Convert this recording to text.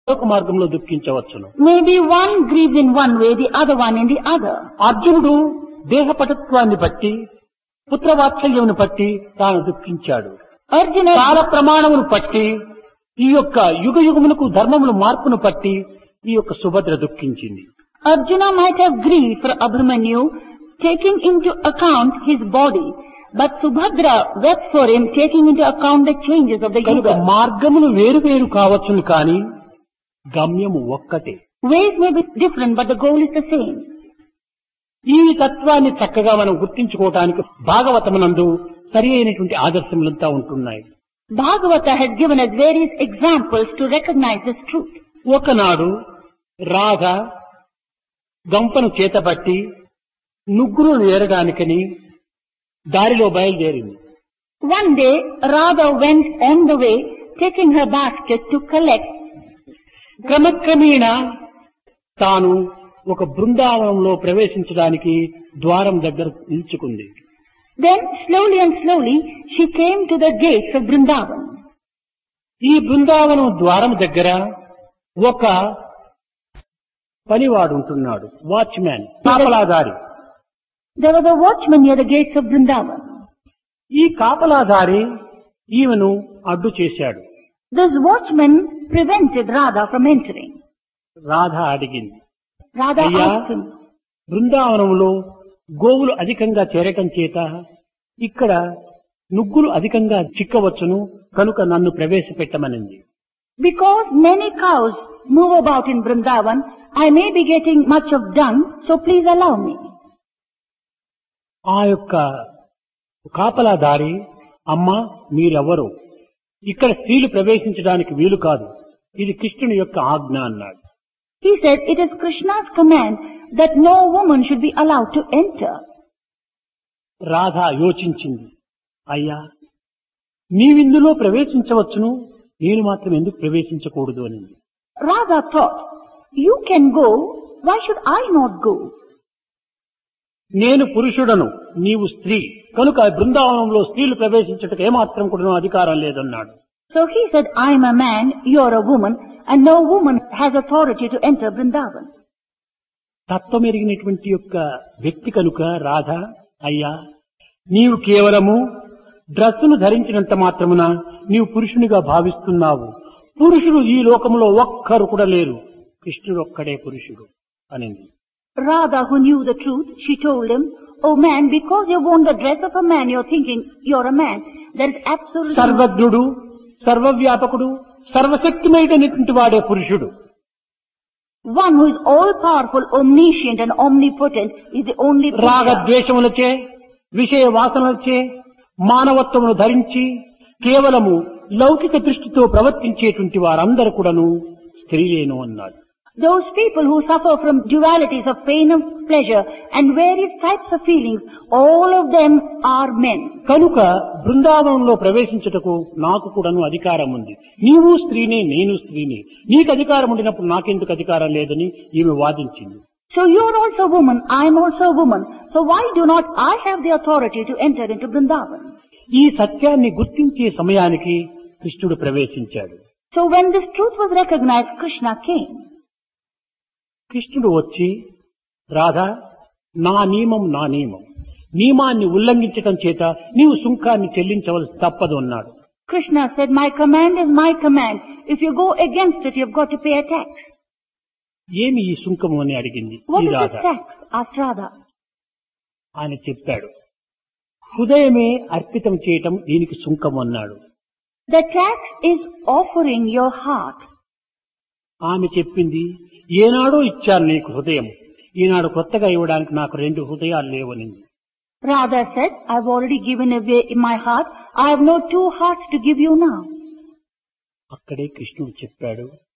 ఒక మార్గంలో దుఃఖించవచ్చును Maybe one grieves in one way, the other one in the other. అర్జునుడు దేహపటత్వాన్ని బట్టి పుత్రవాత్సల్యమును బట్టి తాను దుఃఖించాడు Arjuna, కాల ప్రమాణమును పట్టి ఈ యొక్క యుగ యుగములకు ధర్మములు మార్పును పట్టి ఈ యొక్క Subhadra దుఃఖించింది Arjuna might have grieved for Abhimanyu, taking into account his body. But Subhadra wept for him, taking into account the changes of the కనుక yuga. మార్గములు వేరు వేరు కావచ్చును కాని గమ్యము ఒక్కటే Ways may be different, but the goal is the same. ఈ తత్వాన్ని చక్కగా మనం గుర్తించుకోవటానికి భాగవతమునందు సరి అయినటువంటి ఆదర్శములంతా ఉంటున్నాయి Bhagavata has given us various examples to recognize this truth. ఒకనాడు రాధ గంపను చేతబట్టి నుగ్గురును ఏరడానికని దారిలో బయలుదేరింది One day, Radha went on the way, taking her basket to collect. క్రమక్రమేణ తాను ఒక బృందావనంలో ప్రవేశించడానికి ద్వారం దగ్గర నిల్చుకుంది Then, slowly and slowly, she came to the gates of Vrindavan. ఈ బృందావనం ద్వారం దగ్గర ఒక పనివాడు ఉంటున్నాడు వాచ్మ్యాన్ కాపలాదారి There was a watchman near the gates of Vrindavan. ఈ కాపలాదారి ఈమెను అడ్డు చేశాడు This watchman prevented Radha from entering. Radha అడిగింది Radha Ayya. asked him, బృందావనంలో గోవులు అధికంగా చేరటం చేత ఇక్కడ నుగ్గులు అధికంగా చిక్కవచ్చును కనుక నన్ను ప్రవేశపెట్టమనింది Because many cows move about in Vrindavan, I may be getting much of dung, so please allow me. ఆ యొక్క కాపలాదారి అమ్మ మీరెవరు ఇక్కడ స్త్రీలు ప్రవేశించడానికి వీలు కాదు ఇది కృష్ణుని యొక్క ఆజ్ఞ అన్నాడు He said, it is Krishna's command that no woman should be allowed to enter. Radha యోచించింది అయ్యా నీవిందులో ప్రవేశించవచ్చును నేను మాత్రం ఎందుకు ప్రవేశించకూడదు అనింది Radha thought, you can go, why should I not go? నేను పురుషుడను నీవు స్త్రీ కనుక బృందావనంలో స్త్రీలు ప్రవేశించటకు ఏమాత్రం కూడా అధికారం లేదన్నాడు So he said, I am a man, you are a woman, and no woman has authority to enter Vrindavan. తత్వమెరిగినటువంటి యొక్క వ్యక్తి కనుక రాధ అయ్యా నీవు కేవలము డ్రస్సును ధరించినంత మాత్రమున నీవు పురుషునిగా భావిస్తున్నావు పురుషుడు ఈ లోకంలో ఒక్కరు కూడా లేరు కృష్ణుడు ఒక్కడే పురుషుడు అనింది Radha, who knew the truth, she told him, Oh man, because you worn the dress of a man, you're thinking you're a man. There is absolutely సర్వజ్ఞుడు సర్వవ్యాపకుడు సర్వశక్తిమైనటువంటి వాడే పురుషుడు one who is all powerful, omniscient and omnipotent is the only Purusha. రాగద్వేషములచే విషయ వాసనలచే మానవత్వమును ధరించి కేవలము లౌకిక దృష్టితో ప్రవర్తించేటువంటి వారందరూ కూడాను స్త్రీలేను అన్నాడు Those people who suffer from dualities of pain and pleasure and various types of feelings, all of them are men. కనుక బృందావనంలో ప్రవేశించుటకు నాకు కూడాను అధికారం ఉంది నీవు స్త్రీనే నేను స్త్రీని నీకు అధికారం ఉండినప్పుడు నాకెందుకు అధికారం లేదని ఈమె వాదించింది So you're also a woman, I'm also a woman. So why do not I have the authority to enter into Vrindavan? ఈ సత్యాన్ని గుర్తించే సమయానికి కృష్ణుడు ప్రవేశించాడు So when this truth was recognized, Krishna came. కృష్ణుడు వచ్చి రాధా నా నియమం నా నియమం నియమాన్ని ఉల్లంఘించటం చేత నీవు సుంకాన్ని చెల్లించవలసి తప్పదు అన్నాడు Krishna said, my command is my command. If you go against it, you've got to pay a tax. ఏమి ఈ సుంకము అని అడిగింది What ఈ is Radha this tax? asked Radha. ఆయన చెప్పాడు హృదయమే అర్పితం చేయటం దీనికి సుంకం అన్నాడు The tax is offering your heart. ఆమె చెప్పింది ఏనాడో ఇచ్చాను నీకు హృదయం ఈనాడు కొత్తగా ఇవ్వడానికి నాకు రెండు హృదయాలు లేవనింది Radha said, I've already given away my heart. I have no two hearts to give you now. అక్కడే కృష్ణుడు చెప్పాడు